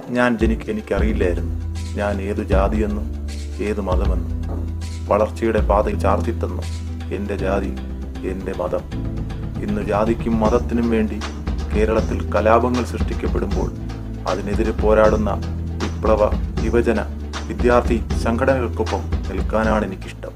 ഞാൻ ജനിക്ക് എനിക്കറിയില്ലായിരുന്നു ഞാൻ ഏതു ജാതിയെന്നും ഏത് മതമെന്നും വളർച്ചയുടെ പാതയിൽ ചാർത്തിത്തന്നു എൻ്റെ ജാതി എൻ്റെ മതം ഇന്ന് ജാതിക്കും മതത്തിനും വേണ്ടി കേരളത്തിൽ കലാപങ്ങൾ സൃഷ്ടിക്കപ്പെടുമ്പോൾ അതിനെതിരെ പോരാടുന്ന വിപ്ലവ യുവജന വിദ്യാർത്ഥി സംഘടനകൾക്കൊപ്പം നിൽക്കാനാണ് എനിക്കിഷ്ടം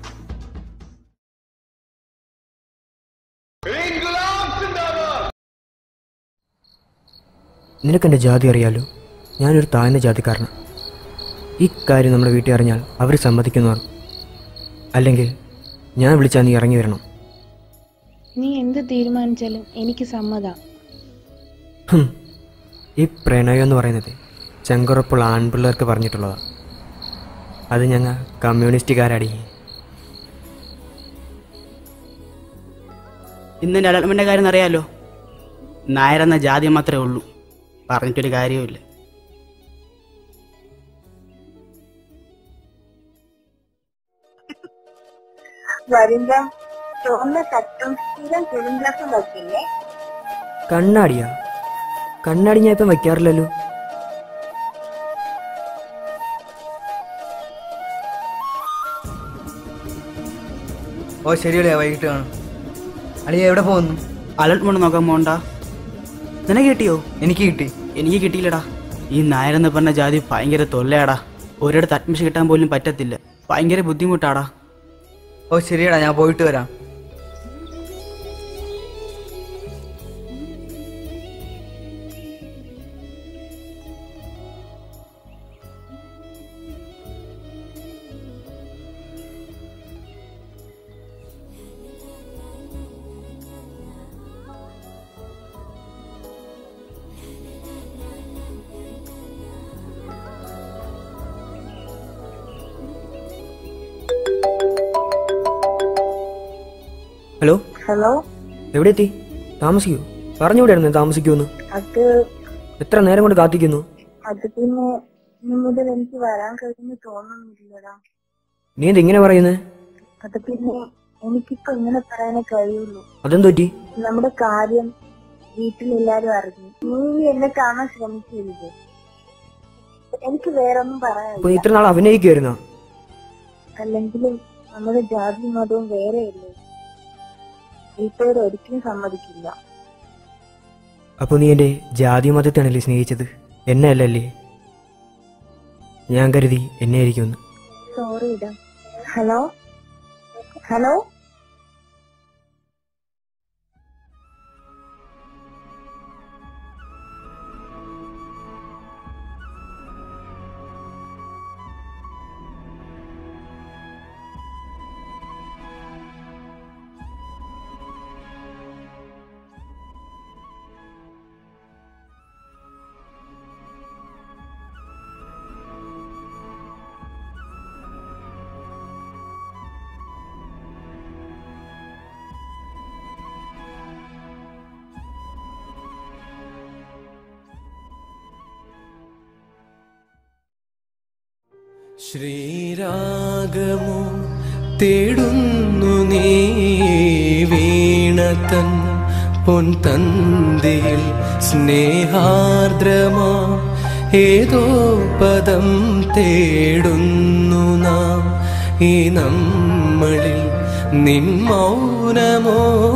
നിനക്കെൻ്റെ ജാതി അറിയാലോ ഞാനൊരു താഴ്ന്ന ജാതിക്കാരനാണ് ഈ കാര്യം നമ്മുടെ വീട്ടിൽ അറിഞ്ഞാൽ അവർ സമ്മതിക്കുന്നവർ അല്ലെങ്കിൽ ഞാൻ വിളിച്ചാൽ നീ ഇറങ്ങി വരണം നീ എന്ത് തീരുമാനിച്ചാലും എനിക്ക് സമ്മതാ ഹും, ഈ പ്രണയം എന്ന് പറയുന്നത് ചെങ്കുറപ്പുള്ള ആൺപിള്ളേർക്ക് പറഞ്ഞിട്ടുള്ളതാണ് അത് ഞങ്ങൾ കമ്മ്യൂണിസ്റ്റുകാരടി ഇന്ന് ഡെവലപ്മെൻ്റെ കാര്യം അറിയാലോ നായരെന്ന ജാതി മാത്രമേ ഉള്ളൂ പറഞ്ഞിട്ടൊരു കാര്യവുമില്ല വരുമ്പോ ചുവന്ന ഷർട്ടും സ്ഥിരം ചുരുങ്കാസും വയ്ക്കില്ലേ കണ്ണാടിയാ കണ്ണാടി ഞാൻ ഇപ്പം വയ്ക്കാറില്ലല്ലോ ഓ ശരിയല്ലേ വൈകിട്ട് കാണും അളിയ എവിടെ പോകുന്നു അലർട്ട്മെന്റ് നോക്കാൻ പോണ്ട നിനക്ക് കിട്ടിയോ എനിക്ക് കിട്ടി എനിക്ക് കിട്ടിയില്ലടാ ഈ നായരെന്ന് പറഞ്ഞ ജാതി ഭയങ്കര തൊല്ലയാടാ ഒരിടത്ത് അഡ്മിഷൻ കിട്ടാൻ പോലും പറ്റത്തില്ല ഭയങ്കര ബുദ്ധിമുട്ടാടാ ഓ ശരിയടാ ഞാൻ പോയിട്ട് വരാം ഹലോ ഹലോ എവിടെ എത്തി താമസിക്കൂ പറഞ്ഞുകൂടായിരുന്നു താമസിക്കുമെന്ന് അത് എത്ര നേരം കൊണ്ട് കാത്തിക്കുന്നു അത് പിന്നെ ഇനി മുതൽ എനിക്ക് വരാൻ കഴിഞ്ഞു തോന്നുന്നില്ലടാ നീ എന്ത് ഇങ്ങനെ പറയുന്നത് അത് പിന്നെ എനിക്കിപ്പോ ഇങ്ങനെ പറയാനേ കഴിയുള്ളൂ അതെന്ത് പറ്റി നമ്മുടെ കാര്യം വീട്ടിലെല്ലാരും അറിഞ്ഞു നീ എന്നെ കാണാൻ ശ്രമിച്ചില്ലേ എനിക്ക് വേറൊന്നും അപ്പൊ പറയാനില്ല നീ ഇത്ര നാൾ അഭിനയിക്കുമായിരുന്നോ അല്ലെങ്കിലും നമ്മുടെ ജാതി മതവും വേറെയല്ലേ വീട്ടുകാർ ഒരിക്കലും സമ്മതിക്കില്ല അപ്പോൾ നീ എൻ്റെ ജാതി മതത്തെയാണല്ലേ സ്നേഹിച്ചത് എന്നെ അല്ലല്ലേ ഞാൻ കരുതി എന്നെ ആയിരിക്കുമെന്ന് സോറി ഇടാ ഹലോ ഹലോ ശ്രീരാഗമോ തേടുന്നു നീ വീണതൻ പൊൻതന്തിയിൽ സ്നേഹാർദ്രമാ ഏതോ പദം തേടുന്നു നാം ഈ നമ്മളിൽ നിൻ മൗനമോ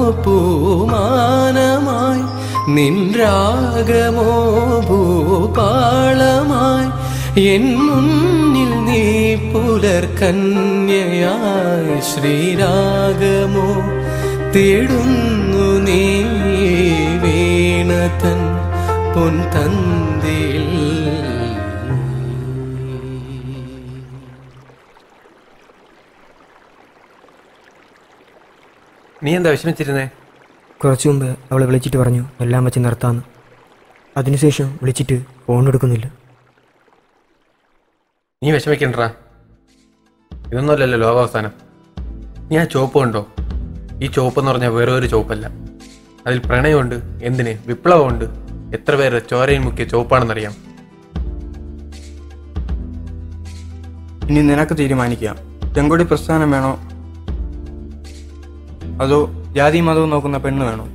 പൂമാനമായി നിൻ രാഗമോ ഭൂപാളമായി എൻ മുന്നിൽ നീ പുലർകന്യയായി ശ്രീരാഗമോ തേടുന്നു നീ വീണതൻ പൊൻതന്തിൽ നീ എന്താ വിഷമിച്ചിരുന്നേ കുറച്ചു മുമ്പ് അവളെ വിളിച്ചിട്ട് പറഞ്ഞു എല്ലാം വെച്ച് നിർത്താമെന്ന് അതിനുശേഷം വിളിച്ചിട്ട് ഫോൺ എടുക്കുന്നില്ല നീ വിഷമിക്കണ്ടടാ ഇതൊന്നുമല്ലല്ലോ ലോകാവസാനം നീ ആ ചോപ്പ് കണ്ടോ ഈ ചോപ്പ് എന്ന് പറഞ്ഞാൽ വേറെ ഒരു ചോപ്പല്ല അതിൽ പ്രണയമുണ്ട് എന്തിന് വിപ്ലവമുണ്ട് എത്ര പേര് ചോരയിൽ മുക്കിയ ചോപ്പാണെന്നറിയാം ഇനി നിനക്ക് തീരുമാനിക്കാം ചെങ്കൊടി പ്രസ്ഥാനം വേണോ അതോ ജാതി മതവും നോക്കുന്ന പെണ്ണ് വേണോ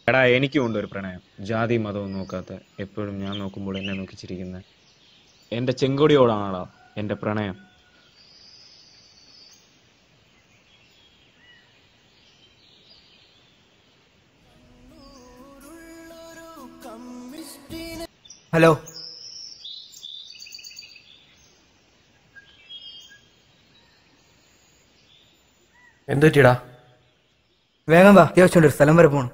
എടാ എനിക്കും ഉണ്ട് ഒരു പ്രണയം ജാതി മതവും നോക്കാത്ത എപ്പോഴും ഞാൻ നോക്കുമ്പോൾ എന്നെ നോക്കി ചിരിക്കുന്ന എൻ്റെ ചെങ്കൊടിയോടാണടാ എൻ്റെ പ്രണയം ഹലോ എന്തു പറ്റിയടാ വേഗം വാ അത്യാവശ്യമുണ്ട് ഒരു സ്ഥലം വരെ പോകണം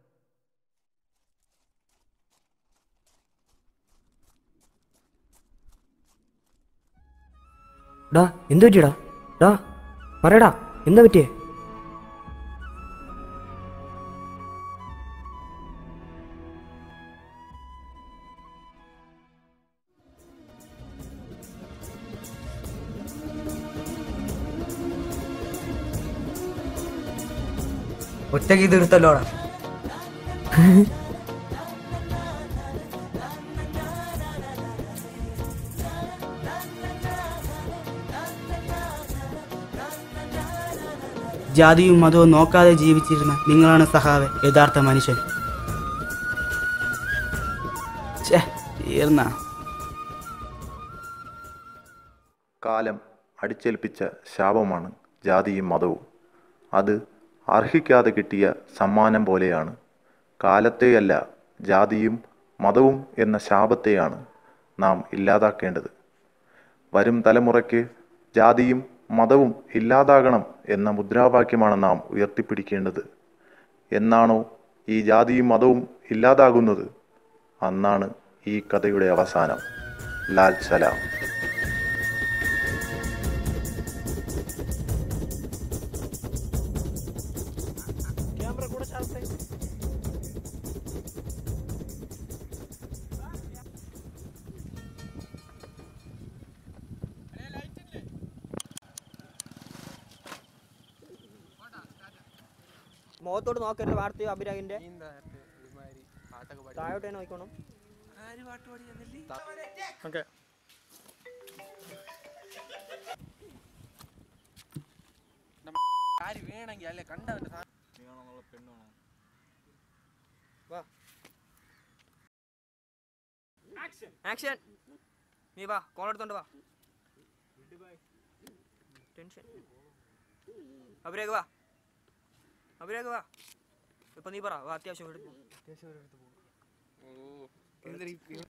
ഡാ എന്തു പറ്റിയടാ ഡാ പറയടാ എന്താ പറ്റിയേ ഒറ്റയ്ക്ക് തീർത്തല്ലോടാ ജാതിയും മതവും നോക്കാതെ ജീവിച്ചിരുന്ന നിങ്ങളാണ് സഹാവെ യഥാർത്ഥ മനുഷ്യൻ ഛേ തീർന്ന കാലം അടിച്ചേൽപ്പിച്ച ശാപമാണ് ജാതിയും മതവും അത് അർഹിക്കാതെ കിട്ടിയ സമ്മാനം പോലെയാണ് കാലത്തെയല്ല ജാതിയും മതവും എന്ന ശാപത്തെയാണ് നാം ഇല്ലാതാക്കേണ്ടത് വരും തലമുറയ്ക്ക് ജാതിയും മതവും ഇല്ലാതാകണം എന്ന മുദ്രാവാക്യമാണ് നാം ഉയർത്തിപ്പിടിക്കേണ്ടത് എന്നാണോ ഈ ജാതിയും മതവും ഇല്ലാതാകുന്നത് അന്നാണ് ഈ കഥയുടെ അവസാനം ലാൽ സലാം മുഖത്തോട്ട് നോക്കരുത് വാർത്തയോ അഭിരാഗിന്റെ താഴോട്ടേ നോക്കണം ഓക്കെ ആക്ഷൻ നീ വാ കോളെടുത്തോണ്ട് വാ ടെൻഷൻ അഭിരാഗ് വാ അഭിരാഗ് വാ ഇപ്പൊ നീ പറ വാ അത്യാവശ്യം എടുത്തു